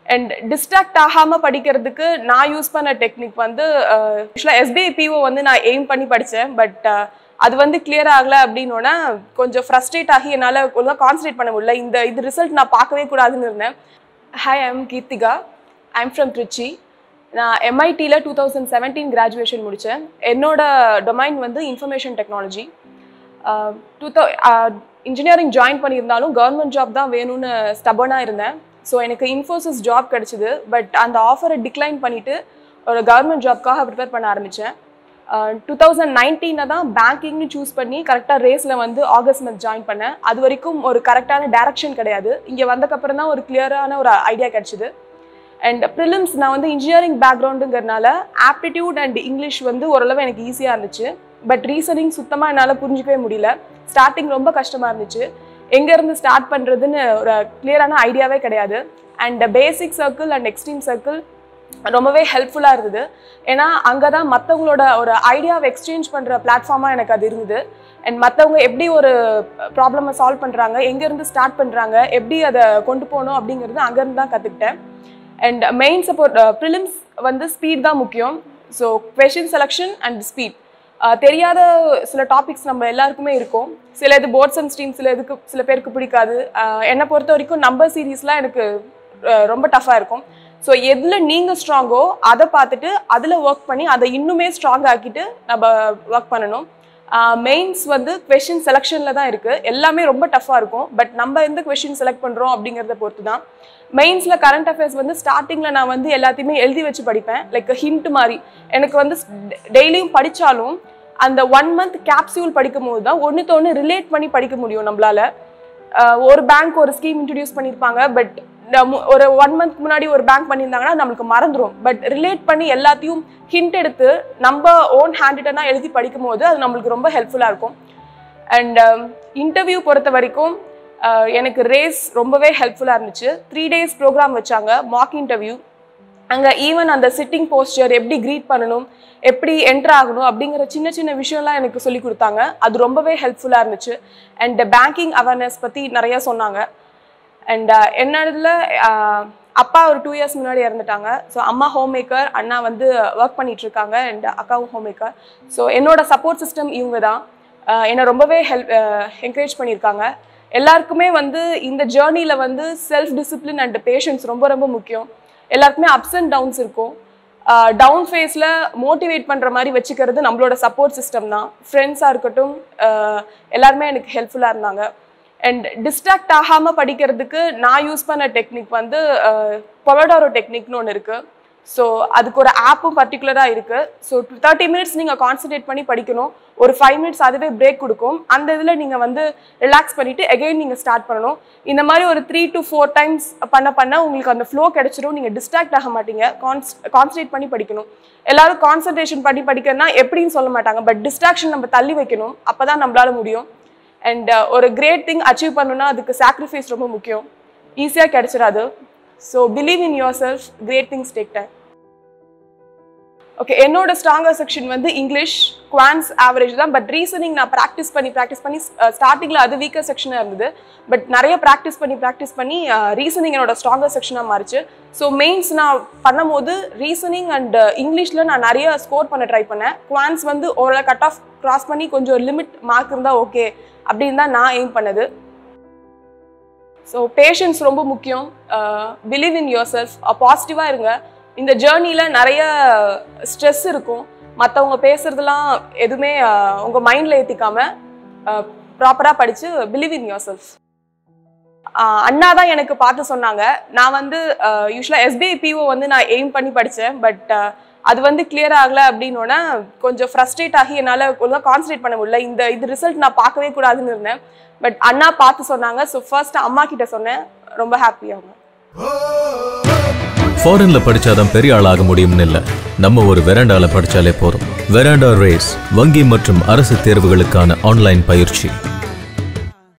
and distract ஆகாமல் படிக்கிறதுக்கு நான் யூஸ் பண்ண டெக்னிக் வந்து ஆக்சுவலாக எஸ்பிஐ பிஓ வந்து நான் எய்ம் பண்ணி படித்தேன் பட் அது வந்து கிளியர் ஆகலை அப்படின்னோடனே கொஞ்சம் ஃப்ரஸ்ட்ரேட் ஆகி என்னால் ஒழுங்காக கான்சன்ட்ரேட் பண்ண முடியல இந்த இது ரிசல்ட் நான் பார்க்கவே கூடாதுன்னு இருந்தேன் hi I'm Keerthika I'm from Trichy நான் எம்ஐடியில் டூ தௌசண்ட் செவன்டீன் கிராஜுவேஷன் முடித்தேன் என்னோட டொமைன் வந்து இன்ஃபர்மேஷன் டெக்னாலஜி டூ தௌ இன்ஜினியரிங் ஜாயின் பண்ணியிருந்தாலும் கவர்மெண்ட் ஜாப் தான் வேணும்னு ஸ்டபனாக இருந்தேன் ஸோ எனக்கு இன்ஃபோசிஸ் ஜாப் கிடச்சிது பட் அந்த ஆஃபரை டிக்ளைன் பண்ணிவிட்டு ஒரு கவர்மெண்ட் ஜாப்க்காக ப்ரிப்பேர் பண்ண ஆரம்பித்தேன் டூ தௌசண்ட் நைன்டீனில் தான் பேங்கிங்னு சூஸ் பண்ணி கரெக்டாக ரேஸில் வந்து ஆகஸ்ட் மந்த் ஜாயின் பண்ணேன் அது வரைக்கும் ஒரு கரெக்டான டேரக்ஷன் கிடையாது இங்கே வந்தக்கப்புறம் தான் ஒரு கிளியரான ஒரு ஐடியா கிடச்சிது அண்ட் ப்ரிலிம்ஸ் நான் வந்து இன்ஜினியரிங் பேக்ரவுண்டுங்கிறனால ஆப்டிடியூட் அண்ட் இங்கிலீஷ் வந்து ஓரளவு எனக்கு ஈஸியாக இருந்துச்சு பட் ரீசனிங் சுத்தமாக என்னால் புரிஞ்சிக்கவே முடியல ஸ்டார்டிங் ரொம்ப கஷ்டமாக இருந்துச்சு எங்கேருந்து ஸ்டார்ட் பண்ணுறதுன்னு ஒரு கிளியரான ஐடியாவே கிடையாது and basic circle and extreme circle ரொம்பவே ஹெல்ப்ஃபுல்லாக இருந்தது ஏன்னா அங்கே தான் மற்றவங்களோட ஒரு ஐடியாவை எக்ஸ்சேஞ்ச் பண்ணுற பிளாட்ஃபார்மாக எனக்கு அது இருந்தது அண்ட் மற்றவங்க எப்படி ஒரு ப்ராப்ளமை சால்வ் பண்ணுறாங்க எங்கேருந்து ஸ்டார்ட் பண்ணுறாங்க எப்படி அதை கொண்டு போகணும் அப்படிங்கிறது அங்கேருந்து தான் கற்றுக்கிட்டேன் அண்ட் மெயின் சப்போர்ட் ப்ரிலிம்ஸ் வந்து ஸ்பீட் தான் முக்கியம் so question selection and speed தெரியாத சில டாபிக்ஸ் நம்ம எல்லாருக்குமே இருக்கும் சில இது போர்ட்ஸ் அண்ட் ஸ்ட்ரீம் சில இதுக்கு சில பேருக்கு பிடிக்காது என்னை பொறுத்த வரைக்கும் நம்பர் சீரீஸ்லாம் எனக்கு ரொம்ப டஃப்பாக இருக்கும் ஸோ எதில் நீங்கள் ஸ்ட்ராங்கோ அதை பார்த்துட்டு அதில் ஒர்க் பண்ணி அதை இன்னுமே ஸ்ட்ராங் ஆக்கிட்டு நம்ம ஒர்க் பண்ணணும் மெயின்ஸ் வந்து கொஷின் செலெக்ஷனில் தான் இருக்குது எல்லாமே ரொம்ப டஃப்பாக இருக்கும் பட் நம்ம எந்த கொஷின் செலக்ட் பண்ணுறோம் அப்படிங்கிறத பொறுத்து தான் மெயின்ஸில் கரண்ட் அஃபேர்ஸ் வந்து ஸ்டார்டிங்கில் நான் வந்து எல்லாத்தையுமே எழுதி வச்சு படிப்பேன் லைக் ஹிண்ட் மாதிரி எனக்கு வந்து டெய்லியும் படித்தாலும் அந்த ஒன் மந்த் கேப்சியூல் படிக்கும் போது தான் ஒன்றுத்து ஒன்று ரிலேட் பண்ணி படிக்க முடியும் நம்மளால ஒரு பேங்க் ஒரு ஸ்கீம் இன்ட்ரடியூஸ் பண்ணியிருப்பாங்க பட் ஒரு ஒன் மந்த் முன்னாடி ஒரு பேங்க் பண்ணியிருந்தாங்கன்னா நம்மளுக்கு மறந்துடும் பட் ரிலேட் பண்ணி எல்லாத்தையும் ஹிண்ட் எடுத்து நம்ம ஓன் ஹேண்ட் ரிட்டனாக எழுதி படிக்கும் போது அது நம்மளுக்கு ரொம்ப ஹெல்ப்ஃபுல்லாக இருக்கும் அண்ட் இன்டர்வியூ பொறுத்த வரைக்கும் எனக்கு ரேஸ் ரொம்பவே ஹெல்ப்ஃபுல்லாக இருந்துச்சு த்ரீ டேஸ் ப்ரோக்ராம் வச்சாங்க மாக் இன்டர்வியூ அங்கே ஈவன் அந்த சிட்டிங் போஸ்டர் எப்படி க்ரீட் பண்ணணும் எப்படி என்டர் ஆகணும் அப்படிங்கிற சின்ன சின்ன விஷயம்லாம் எனக்கு சொல்லி கொடுத்தாங்க அது ரொம்பவே ஹெல்ப்ஃபுல்லாக இருந்துச்சு அண்ட் பேங்கிங் அவேர்னஸ் பற்றி நிறையா சொன்னாங்க அண்ட் என்னதுல அப்பா ஒரு டூ இயர்ஸ் முன்னாடி இறந்துட்டாங்க ஸோ அம்மா ஹோம் மேக்கர் அண்ணா வந்து ஒர்க் பண்ணிட்டு இருக்காங்க அண்ட் அக்காவும் ஹோம் மேக்கர் ஸோ என்னோட சப்போர்ட் சிஸ்டம் இவங்க தான் என்னை ரொம்பவே ஹெல்ப் என்கரேஜ் பண்ணியிருக்காங்க எல்லாருக்குமே வந்து இந்த ஜேர்னியில் வந்து செல்ஃப் டிசிப்ளின் அண்ட் பேஷன்ஸ் ரொம்ப ரொம்ப முக்கியம் எல்லாருக்குமே அப்ஸ் அண்ட் டவுன்ஸ் இருக்கும் டவுன் ஃபேஸில் மோட்டிவேட் பண்ணுற மாதிரி வச்சுக்கிறது நம்மளோட சப்போர்ட் சிஸ்டம் தான் ஃப்ரெண்ட்ஸாக இருக்கட்டும் எல்லாருமே எனக்கு ஹெல்ப்ஃபுல்லாக இருந்தாங்க அண்ட் டிஸ்ட்ராக்ட் ஆகாமல் படிக்கிறதுக்கு நான் யூஸ் பண்ண டெக்னிக் வந்து பொலடாரோ டெக்னிக்னு ஒன்று இருக்குது ஸோ அதுக்கு ஒரு ஆப்பும் பர்டிகுலராக இருக்குது ஸோ தேர்ட்டி மினிட்ஸ் நீங்கள் கான்சன்ட்ரேட் பண்ணி படிக்கணும் ஒரு ஃபைவ் மினிட்ஸ் அதுவே பிரேக் கொடுக்கும் அந்த இதில் நீங்கள் வந்து ரிலாக்ஸ் பண்ணிவிட்டு எகெயின் நீங்கள் ஸ்டார்ட் பண்ணணும் இந்த மாதிரி ஒரு த்ரீ டு ஃபோர் டைம்ஸ் பண்ண பண்ண உங்களுக்கு அந்த ஃப்ளோ கிடைச்சிடும் நீங்கள் டிஸ்ட்ராக்ட் ஆக மாட்டீங்க கான்ஸ் கான்சன்ட்ரேட் பண்ணி படிக்கணும் எல்லாரும் கான்சன்ட்ரேஷன் பண்ணி படிக்கிறதுனா எப்படின்னு சொல்ல மாட்டாங்க பட் டிஸ்ட்ராக்ஷன் நம்ம தள்ளி வைக்கணும் அப்போ தான் நம்மளால முடியும் அண்ட் ஒரு கிரேட் திங் அச்சீவ் பண்ணணும்னா அதுக்கு சாக்ரிஃபைஸ் ரொம்ப முக்கியம் ஈஸியாக கிடைச்சிடாது so believe in yourself great things take time okay என்னோட ஸ்ட்ராங்கர் செக்ஷன் வந்து இங்கிலீஷ் குவான்ஸ் ஆவரேஜ் தான் பட் ரீசனிங் நான் ப்ராக்டிஸ் பண்ணி ப்ராக்டிஸ் பண்ணி ஸ்டார்டிங்கில் அது வீக்கர் செக்ஷனாக இருந்தது பட் நிறைய ப்ராக்டிஸ் பண்ணி ப்ராக்டிஸ் பண்ணி ரீசனிங் என்னோட ஸ்ட்ராங்கர் செக்ஷனாக மாறிச்சு ஸோ மெயின்ஸ் நான் பண்ணும்போது ரீசனிங் அண்ட் இங்கிலீஷில் நான் நிறைய ஸ்கோர் பண்ண ட்ரை பண்ணேன் குவான்ஸ் வந்து ஓரளவு கட் ஆஃப் க்ராஸ் பண்ணி கொஞ்சம் லிமிட் மார்க் இருந்தால் ஓகே அப்படின்னு தான் நான் எய்ம் பண்ணது ஸோ பேஷன்ஸ் ரொம்ப முக்கியம் பிலீவ் இன் யுவர் செல்ஃப் பாசிட்டிவாக இருங்க இந்த ஜேர்னியில் நிறைய ஸ்ட்ரெஸ் இருக்கும் மற்றவங்க பேசுறதுலாம் எதுவுமே உங்கள் மைண்டில் ஏற்றிக்காம ப்ராப்பராக படித்து பிலீவ் இன் யுவர் செல்ஃப் அண்ணா தான் எனக்கு பார்த்து சொன்னாங்க நான் வந்து யூஸ்வலாக எஸ்பிஐ பிஓ வந்து நான் எய்ம் பண்ணி படித்தேன் பட் அது வந்து கிளியர் ஆகலை அப்படின்னோடனே கொஞ்சம் ஃப்ரஸ்ட்ரேட் ஆகி என்னால் ஒழுங்காக கான்சன்ட்ரேட் பண்ண முடியல இந்த இது ரிசல்ட் நான் பார்க்கவே கூடாதுன்னு இருந்தேன் பட் அண்ணா பார்த்து சொன்னாங்க ஸோ ஃபர்ஸ்ட் அம்மா கிட்ட சொன்னேன் ரொம்ப ஹாப்பி அவங்க ஃபாரின்ல படிச்சாதான் பெரிய ஆளாக முடியும்னு இல்ல நம்ம ஒரு வெராண்டால படிச்சாலே போதும் வெராண்டா ரேஸ் வங்கி மற்றும் அரசு தேர்வுகளுக்கான ஆன்லைன் பயிற்சி